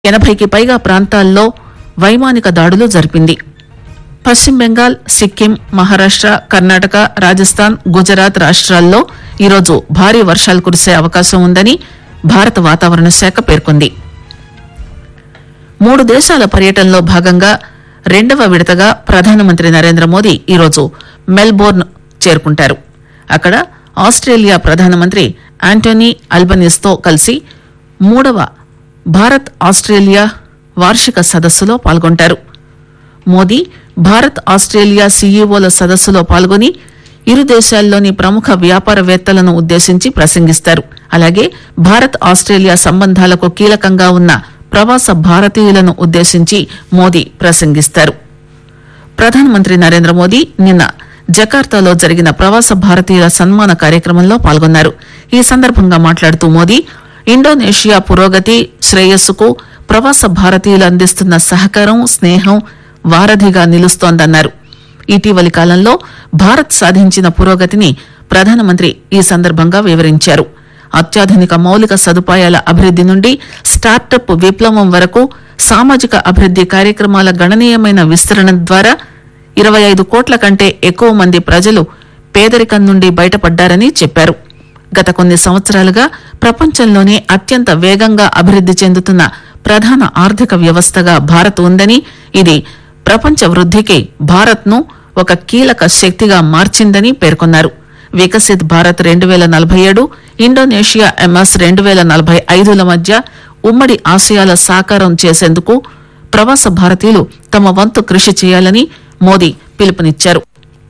ఎనభైకి పైగా ప్రాంతాల్లో వైమానిక దాడులు జరిపింది పశ్చిమ బెంగాల్ సిక్కిం మహారాష్ట కర్ణాటక రాజస్థాన్ గుజరాత్ రాష్ట్రాల్లో ఈరోజు భారీ వర్షాలు కురిసే అవకాశం ఉందని భారత వాతావరణ శాఖ పేర్కొంది మూడు దేశాల పర్యటనలో భాగంగా రెండవ విడతగా ప్రధానమంత్రి నరేంద్ర మోదీ ఈరోజు మెల్బోర్న్ చేరుకుంటారు అక్కడ ఆస్ట్రేలియా ప్రధానమంత్రి ఆంటోనీ అల్బనీస్తో కలిసి మూడవ భారత్ ఆస్ట్రేలియా వార్షిక సదస్సులో పాల్గొంటారు మోదీ భారత్ ఆస్ట్రేలియా సీఈఓల సదస్సులో పాల్గొని ఇరు దేశాల్లోని ప్రముఖ వ్యాపారవేత్తలను ఉద్దేశించి ప్రసంగిస్తారు అలాగే భారత్ ఆస్ట్రేలియా సంబంధాలకు కీలకంగా ఉన్న ప్రవాస భారతీయులను ఉద్దేశించి మోదీ ప్రసంగిస్తారు ప్రధానమంత్రి నరేంద్ర మోదీ నిన్న జకార్తాలో జరిగిన ప్రవాస భారతీయుల సన్మాన కార్యక్రమంలో పాల్గొన్నారు ఈ సందర్భంగా మాట్లాడుతూ మోదీ ఇండోనేషియా పురోగతి శ్రేయస్సుకు ప్రవాస భారతీయులు అందిస్తున్న సహకారం స్నేహం వారధిగా నిలుస్తోందన్నారు ఇటీవలి కాలంలో భారత్ సాధించిన పురోగతిని ప్రధానమంత్రి ఈ సందర్భంగా వివరించారు అత్యాధునిక మౌలిక సదుపాయాల అభివృద్ది నుండి స్టార్టప్ విప్లవం వరకు సామాజిక అభివృద్ది కార్యక్రమాల గణనీయమైన విస్తరణ ద్వారా ఇరవై ఐదు కోట్ల కంటే ఎక్కువ మంది ప్రజలు పేదరికం నుండి బయటపడ్డారని చెప్పారు గత కొన్ని సంవత్సరాలుగా ప్రపంచంలోనే అత్యంత వేగంగా అభివృద్ది చెందుతున్న ప్రధాన ఆర్థిక వ్యవస్థగా భారత్ ఉందని ఇది ప్రపంచ వృద్ధికి భారత్ ను ఒక కీలక శక్తిగా మార్చిందని పేర్కొన్నారు వికసిత్ భారత్ రెండు వేల నలభై ఏడు ఇండోనేషియా ఎంఎస్ రెండు వేల నలభై ఐదుల మధ్య ఉమ్మడి ఆశయాల సాకారం చేసేందుకు ప్రవాస భారతీయులు తమ వంతు కృషి చేయాలని మోదీ పిలుపునిచ్చారు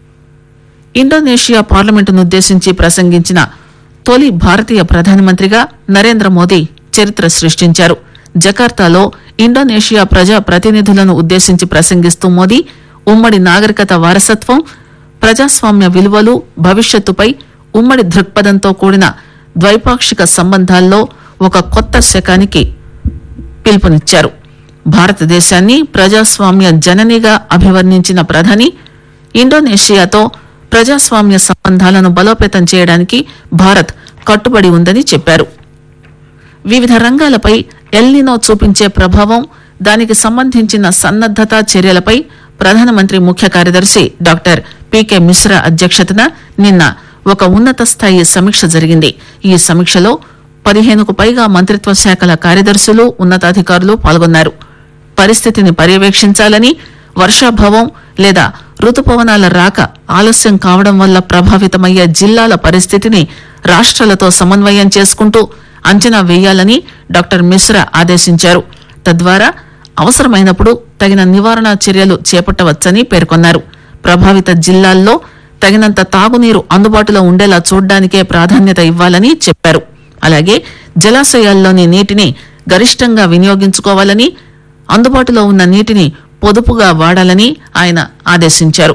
ఇండోనేషియా పార్లమెంటునుద్దేశించి ప్రసంగించిన తొలి భారతీయ ప్రధానమంత్రిగా నరేంద్ర మోదీ చరిత్ర సృష్టించారు జకార్తాలో ఇండోనేషియా ప్రజా ప్రతినిధులను ఉద్దేశించి ప్రసంగిస్తూ మోదీ ఉమ్మడి నాగరికత వారసత్వం ప్రజాస్వామ్య విలువలు భవిష్యత్తుపై ఉమ్మడి దృక్పథంతో కూడిన ద్వైపాక్షిక సంబంధాల్లో ఒక కొత్త శకానికి పిలుపునిచ్చారు భారతదేశాన్ని ప్రజాస్వామ్య జననిగా అభివర్ణించిన ప్రధాని ఇండోనేషియాతో ప్రజాస్వామ్య సంబంధాలను బలోపేతం చేయడానికి భారత్ కట్టుబడి ఉందని చెప్పారు వివిధ రంగాలపై ఎల్నినో చూపించే ప్రభావం దానికి సంబంధించిన సన్నద్దత చర్యలపై ప్రధానమంత్రి ముఖ్య కార్యదర్శి డాక్టర్ పీకే మిశ్రా అధ్యక్షతన నిన్న ఒక ఉన్నత స్థాయి సమీక్ష జరిగింది ఈ సమీక్షలో పదిహేనుకు పైగా మంత్రిత్వ శాఖల కార్యదర్శులు ఉన్నతాధికారులు పాల్గొన్నారు పరిస్థితిని పర్యవేక్షించాలని వర్షాభావం లేదా రుతుపవనాల రాక ఆలస్యం కావడం వల్ల ప్రభావితమయ్యే జిల్లాల పరిస్థితిని రాష్ట్రాలతో సమన్వయం చేసుకుంటూ అంచనా వేయాలని డాక్టర్ మిశ్రా ఆదేశించారు తద్వారా అవసరమైనప్పుడు తగిన నివారణ చర్యలు చేపట్టవచ్చని పేర్కొన్నారు ప్రభావిత జిల్లాల్లో తగినంత తాగునీరు అందుబాటులో ఉండేలా చూడ్డానికే ప్రాధాన్యత ఇవ్వాలని చెప్పారు అలాగే జలాశయాల్లోని నీటిని గరిష్టంగా వినియోగించుకోవాలని అందుబాటులో ఉన్న నీటిని పొదుపుగా వాడాలని ఆయన ఆదేశించారు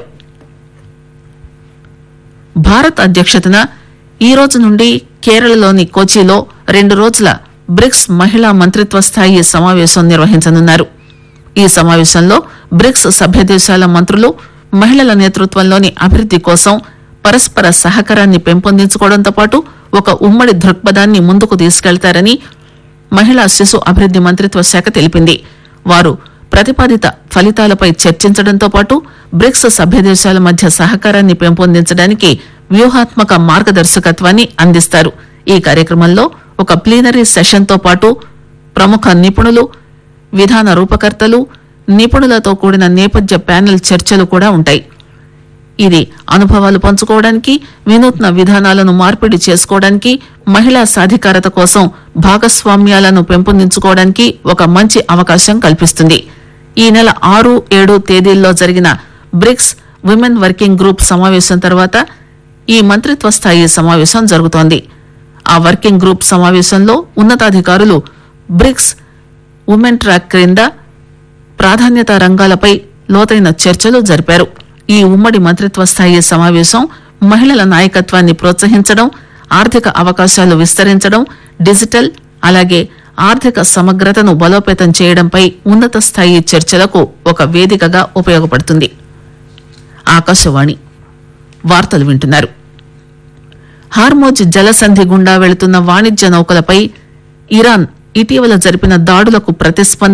భారత్ అధ్యక్షతన ఈ రోజు నుండి కేరళలోని కోచిలో రెండు రోజుల బ్రిక్స్ మహిళా మంత్రిత్వ స్థాయి సమావేశం నిర్వహించనున్నారు ఈ సమావేశంలో బ్రిక్స్ సభ్య దేశాల మంత్రులు మహిళల నేతృత్వంలోని అభివృద్ది కోసం పరస్పర సహకారాన్ని పెంపొందించుకోవడంతో పాటు ఒక ఉమ్మడి దృక్పథాన్ని ముందుకు తీసుకెళ్తారని మహిళా శిశు అభివృద్ది మంత్రిత్వ శాఖ తెలిపింది వారు ప్రతిపాదిత ఫలితాలపై చర్చించడంతో పాటు బ్రిక్స్ సభ్య దేశాల మధ్య సహకారాన్ని పెంపొందించడానికి వ్యూహాత్మక మార్గదర్శకత్వాన్ని అందిస్తారు ఈ కార్యక్రమంలో ఒక ప్లీనరీ సెషన్తో పాటు ప్రముఖ నిపుణులు విధాన రూపకర్తలు నిపుణులతో కూడిన నేపథ్య ప్యానెల్ చర్చలు కూడా ఉంటాయి ఇది అనుభవాలు పంచుకోవడానికి వినూత్న విధానాలను మార్పిడి చేసుకోవడానికి మహిళా సాధికారత కోసం భాగస్వామ్యాలను పెంపొందించుకోవడానికి ఒక మంచి అవకాశం కల్పిస్తుంది ఈ నెల ఆరు ఏడు తేదీల్లో జరిగిన బ్రిక్స్ విమెన్ వర్కింగ్ గ్రూప్ సమావేశం తర్వాత ఈ మంత్రిత్వ స్థాయి సమావేశం జరుగుతోంది ఆ వర్కింగ్ గ్రూప్ సమావేశంలో ఉన్నతాధికారులు బ్రిక్స్ ఉమెన్ ట్రాక్ క్రింద ప్రాధాన్యత రంగాలపై లోతైన చర్చలు జరిపారు ఈ ఉమ్మడి మంత్రిత్వ స్థాయి సమావేశం మహిళల నాయకత్వాన్ని ప్రోత్సహించడం ఆర్థిక అవకాశాలు విస్తరించడం డిజిటల్ అలాగే ఆర్థిక సమగ్రతను బలోపేతం చేయడంపై ఉన్నత స్థాయి చర్చలకు ఒక వేదికగా ఉపయోగపడుతుంది ఆకాశవాణి వార్తలు వింటున్నారు హార్మోజ్ జలసంధి గుండా వెళుతున్న వాణిజ్య నౌకలపై ఇరాన్ ఇటీవల జరిపిన దాడులకు ప్రతిస్పందన